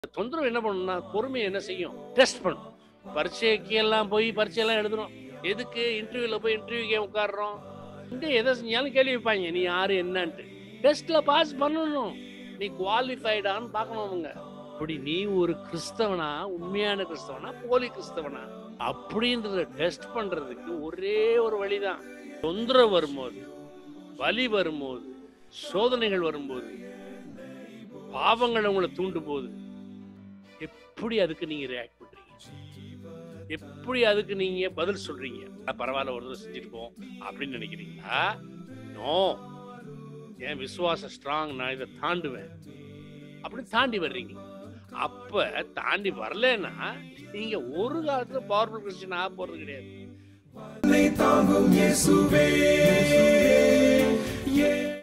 தொந்தரவு என்ன பண்ணணும்னா பொறுமையை என்ன செய்யும் டெஸ்ட் பண்ணும் பரீட்சைக்கு எல்லாம் போய் பரீட்சையெல்லாம் எழுதுறோம் எதுக்கு இன்டர்வியூல போய் இன்டர்வியூக்கு உட்காடுறோம் இங்க எதை செஞ்சாலும் கேள்வி வைப்பாங்க நீ யாரு என்னன்ட்டு டெஸ்ட்ல பாஸ் பண்ணணும் நீ குவாலிஃபைடான்னு பார்க்கணும் அவங்க அப்படி நீ ஒரு கிறிஸ்தவனா உண்மையான கிறிஸ்தவனா போலி கிறிஸ்தவனா அப்படின்றத டெஸ்ட் பண்றதுக்கு ஒரே ஒரு வழிதான் தொந்தரவு வரும்போது வலி வரும்போது சோதனைகள் வரும்போது பாவங்கள் உங்களை தூண்டும் போது எப்படி அதுக்கு நீங்க ரியாக்ட் பண்றீங்க எப்படி அதுக்கு நீங்க பதில் சொல்றீங்க "அட, பரவாயில்ல ஒரு தடவை செஞ்சிருக்கோம் அப்படின்னு நினைக்கிறீங்களா நோ என் விசுவாசம் ஸ்ட்ராங் நான் இதை தாண்டுவேன் அப்படி தாண்டி வர்றீங்க அப்ப தாண்டி வரலன்னா நீங்க ஒரு காலத்துல பவர்ஃபுல் கிறிஸ்டின் ஆக போறது கிடையாது தாங்கும் இயேசுவே